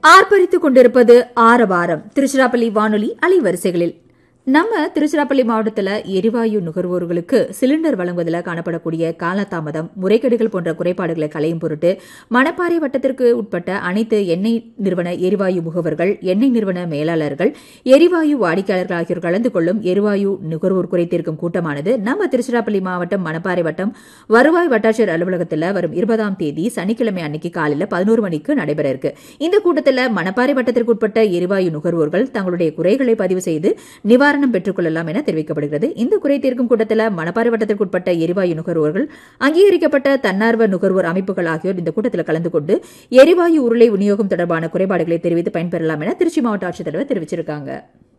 ஆர்ப்பரித்துக் கொண்டிருப்பது ஆரவாரம் திருச்சிராப்பள்ளி வானொலி அலைவரிசைகளில் நம்ம திருச்சிராப்பள்ளி மாவட்டத்தில் எரிவாயு நுகர்வோர்களுக்கு சிலிண்டர் வழங்குவதில் காணப்படக்கூடிய காலதாமதம் முறைகேடுகள் போன்ற குறைபாடுகளை களையும் பொருட்டு மணப்பாறை வட்டத்திற்கு உட்பட்ட அனைத்து எண்ணெய் நிறுவன எரிவாயு முகவர்கள் எண்ணெய் நிறுவன மேலாளர்கள் எரிவாயு வாடிக்கையாளர்கள் ஆகியோர் கலந்து கொள்ளும் எரிவாயு நுகர்வோர் குறைத்தீர்க்கும் கூட்டமானது நம்ம திருச்சிராப்பள்ளி மாவட்டம் மணப்பாறை வட்டம் வருவாய் வட்டாட்சியர் அலுவலகத்தில் வரும் இருபதாம் தேதி சனிக்கிழமை அன்னைக்கு காலையில் பதினோரு மணிக்கு நடைபெற இருக்கு இந்த கூட்டத்தில் மணப்பாறை வட்டத்திற்கு உட்பட்ட எரிவாயு நுகர்வோர்கள் தங்களுடைய குறைகளை பதிவு செய்து நிவாரணம் பெற்றுக் கொள்ளலாம் என தெரிவிக்கப்படுகிறது இந்த குறை தீர்க்கும் கூட்டத்தில் மணப்பாறை வட்டத்திற்குட்பட்ட எரிவாயு நுகர்வோர்கள் அங்கீகரிக்கப்பட்ட தன்னார்வ நுகர்வோர் அமைப்புகள் ஆகியோர் இந்த கூட்டத்தில் கலந்து கொண்டு எரிவாயு உருளை விநியோகம் தொடர்பான குறைபாடுகளை தெரிவித்து பயன்பெறலாம் என திருச்சி மாவட்ட ஆட்சித்தலைவர் தெரிவிச்சிருக்காங்க